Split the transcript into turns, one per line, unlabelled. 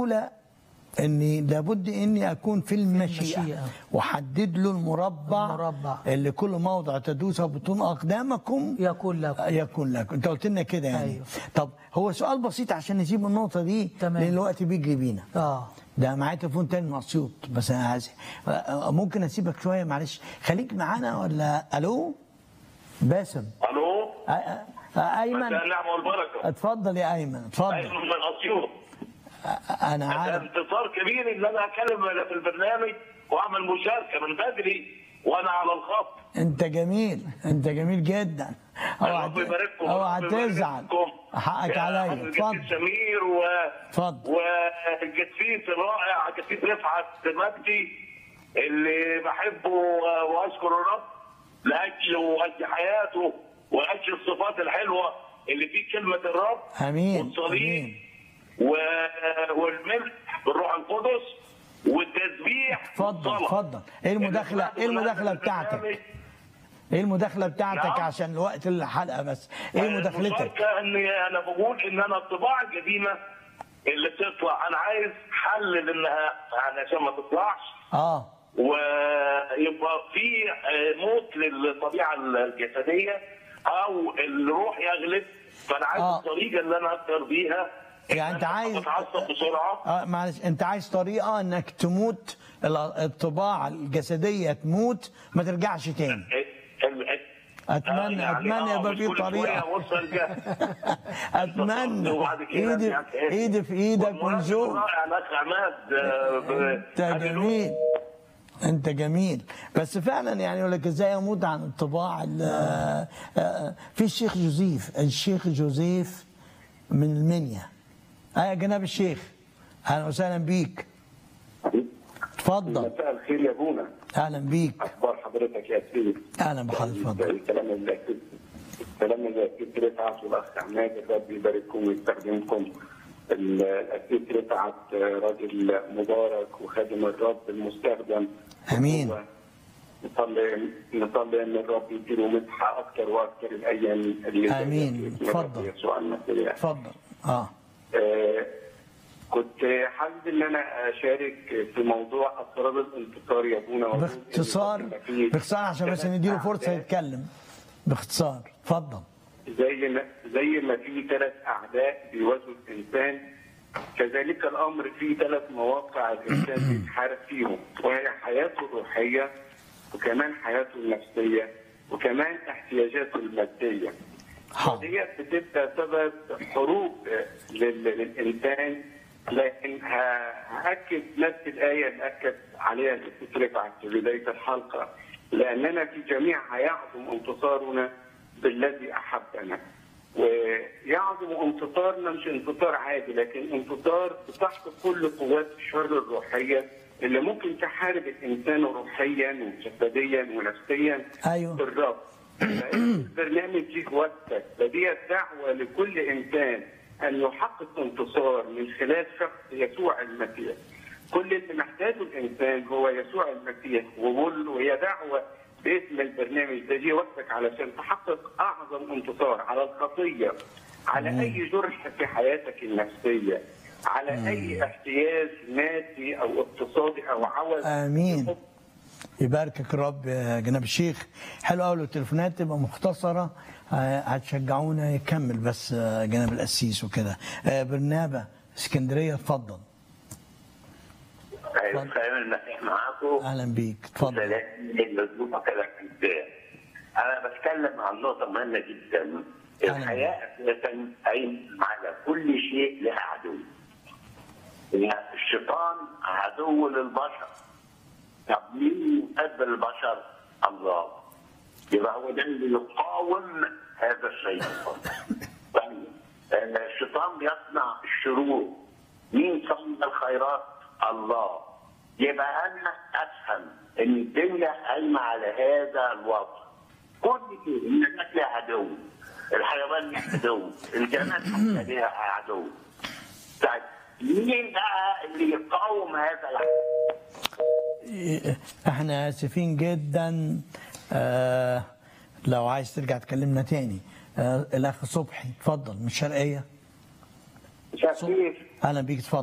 الاولى اني لابد اني اكون في المشيئه,
المشيئة.
وحدد له المربع,
المربع.
اللي كل موضع تدوس بطون اقدامكم
يكون لكم
يكون لك انت قلت لنا كده يعني
أيوه.
طب هو سؤال بسيط عشان نسيب النقطه دي
تمام.
لان الوقت بيجري بينا
اه
ده معايا تليفون تاني من اسيوط بس انا عايز ممكن اسيبك شويه معلش خليك معانا ولا الو باسم
الو
أ- أ- ايمن
مساء النعمه والبركه
اتفضل يا ايمن اتفضل
ايمن من اسيوط
انا
ده
عارف
انتصار كبير ان انا اتكلم في البرنامج واعمل مشاركه من بدري وانا على الخط
انت جميل انت جميل جدا اوعى
ربنا يبارككم
اوعى
ربنا يبارك
تزعل
فيكم.
حقك
يا
عليا
الجديد
اتفضل
سمير و
اتفضل.
والجديد الرائع الجديد رفعت مجدي اللي بحبه واشكر الرب لاجله واجل حياته واجل الصفات الحلوه اللي فيه كلمه الرب
امين
والصليب
امين
و- والملك بالروح القدس والتسبيح
اتفضل
والصلاة.
اتفضل ايه المداخله ايه المداخله بتاعتك ايه المداخله بتاعتك
نعم.
عشان الوقت الحلقه بس ايه مداخلتك
المشاركة ان انا بقول ان انا الطباعه القديمه اللي بتطلع انا عايز حل لانها يعني عشان ما تطلعش
اه
ويبقى في آه، موت للطبيعه الجسديه او الروح يغلب فانا عايز
آه.
الطريقه اللي انا اقدر بيها إن
يعني انت
أنا
عايز
بتعصب بسرعه
اه معلش انت عايز طريقه انك تموت ال- الطباع الجسديه تموت ما ترجعش تاني
ال- ال-
اتمنى
يعني
اتمنى
آه،
يبقى
مش
في
كل شوية
طريقه
أوصل جه.
اتمنى
وبعد كده
ايدي
يعني إيه؟
ايدي في ايدك
والمناسب
ونشوف
رائع الاخ عماد آه، ب-
انت جميل انت جميل بس فعلا يعني يقول لك ازاي اموت عن الطباع ال- آه، آه، في الشيخ جوزيف الشيخ جوزيف من المنيا اه يا جناب الشيخ اهلا وسهلا بيك اتفضل
مساء الخير يا بونا
اهلا بيك
اخبار حضرتك يا سيدي
اهلا بحضرتك اتفضل
الكلام اللي اكيد الكلام اللي اكيد رفعت والاخ عماد الرب يبارككم ويستخدمكم ال- الاكيد رفعت راجل مبارك وخادم الرب المستخدم
امين
هو نصلي نصلي ان الرب يديله مسحه اكثر واكثر الايام اللي جاية
آمين.
باسم الرب
اتفضل.
يسوع المسيح
اتفضل اه
آه، كنت حابب ان انا اشارك في موضوع اسرار الانتصار يا ابونا وأقول إن
باختصار
لما في
باختصار عشان بس نديله فرصه
أعداء،
يتكلم باختصار اتفضل
زي ما زي ما في ثلاث اعداء بيواجهوا الانسان كذلك الامر في ثلاث مواقع الانسان بيتحارب فيهم وهي حياته الروحيه وكمان حياته النفسيه وكمان احتياجاته الماديه
حاضر
ديت بتبقى سبب حروب لل- للانسان لكن ه- هاكد نفس الايه اللي اكد عليها الاستاذ رفعت في بدايه الحلقه لاننا في جميعها يعظم انتصارنا بالذي احبنا ويعظم انتصارنا مش انتصار عادي لكن انتصار بتحت كل قوات الشر الروحيه اللي ممكن تحارب الانسان روحيا وجسديا ونفسيا
ايوه
بالرب البرنامج ليك وقتك فدي دعوة لكل إنسان أن يحقق انتصار من خلال شخص يسوع المسيح كل اللي محتاجه الإنسان هو يسوع المسيح وقول له هي دعوة باسم البرنامج ده دي وقتك علشان تحقق أعظم انتصار على الخطية على أي جرح في حياتك النفسية على أي احتياج مادي أو اقتصادي أو عوز
امين يباركك الرب يا جناب الشيخ حلو قوي لو التليفونات تبقى مختصره آه، هتشجعونا يكمل بس آه، جناب القسيس وكده آه، برنابه اسكندريه اتفضل
ايوه سلام المسيح معاكم
اهلا بيك اتفضل
سلام مظبوطه كلام ازاي انا بتكلم عن نقطه مهمه جدا
أهلا
الحياه اساسا قايم على كل شيء لها عدو يعني الشيطان عدو للبشر طب مين يقبل البشر؟ الله يبقى هو ده اللي يقاوم هذا الشيء طيب آه، الشيطان بيصنع الشرور مين صنع الخيرات؟ الله يبقى انا افهم ان الدنيا قايمه على هذا الوضع كل شيء الناس لها عدو الحيوان لها عدو الجمال حتى لها عدو طيب مين بقى اللي يقاوم هذا العدو؟
احنا اسفين جدا آه لو عايز ترجع تكلمنا تاني آه الاخ صبحي اتفضل من الشرقيه
شاكير
اهلا بيك اتفضل